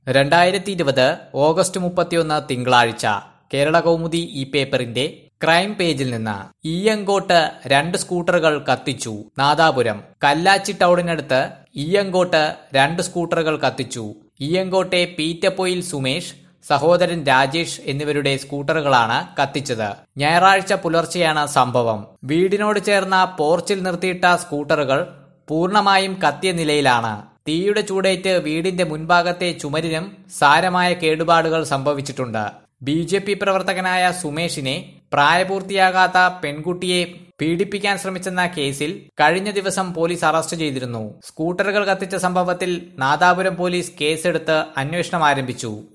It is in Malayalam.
രണ്ടായിരത്തി ഇരുപത് ഓഗസ്റ്റ് മുപ്പത്തിയൊന്ന് തിങ്കളാഴ്ച കേരള കൗമുദി ഈ പേപ്പറിന്റെ ക്രൈം പേജിൽ നിന്ന് ഈയങ്കോട്ട് രണ്ട് സ്കൂട്ടറുകൾ കത്തിച്ചു നാദാപുരം കല്ലാച്ചി ടൗണിനടുത്ത് ഈയങ്കോട്ട് രണ്ട് സ്കൂട്ടറുകൾ കത്തിച്ചു ഈയങ്കോട്ടെ പീറ്റപ്പൊയിൽ സുമേഷ് സഹോദരൻ രാജേഷ് എന്നിവരുടെ സ്കൂട്ടറുകളാണ് കത്തിച്ചത് ഞായറാഴ്ച പുലർച്ചെയാണ് സംഭവം വീടിനോട് ചേർന്ന പോർച്ചിൽ നിർത്തിയിട്ട സ്കൂട്ടറുകൾ പൂർണ്ണമായും കത്തിയ നിലയിലാണ് തീയുടെ ചൂടേറ്റ് വീടിന്റെ മുൻഭാഗത്തെ ചുമരിനും സാരമായ കേടുപാടുകൾ സംഭവിച്ചിട്ടുണ്ട് ബി ജെ പി പ്രവർത്തകനായ സുമേഷിനെ പ്രായപൂർത്തിയാകാത്ത പെൺകുട്ടിയെ പീഡിപ്പിക്കാൻ ശ്രമിച്ചെന്ന കേസിൽ കഴിഞ്ഞ ദിവസം പോലീസ് അറസ്റ്റ് ചെയ്തിരുന്നു സ്കൂട്ടറുകൾ കത്തിച്ച സംഭവത്തിൽ നാദാപുരം പോലീസ് കേസെടുത്ത് അന്വേഷണം ആരംഭിച്ചു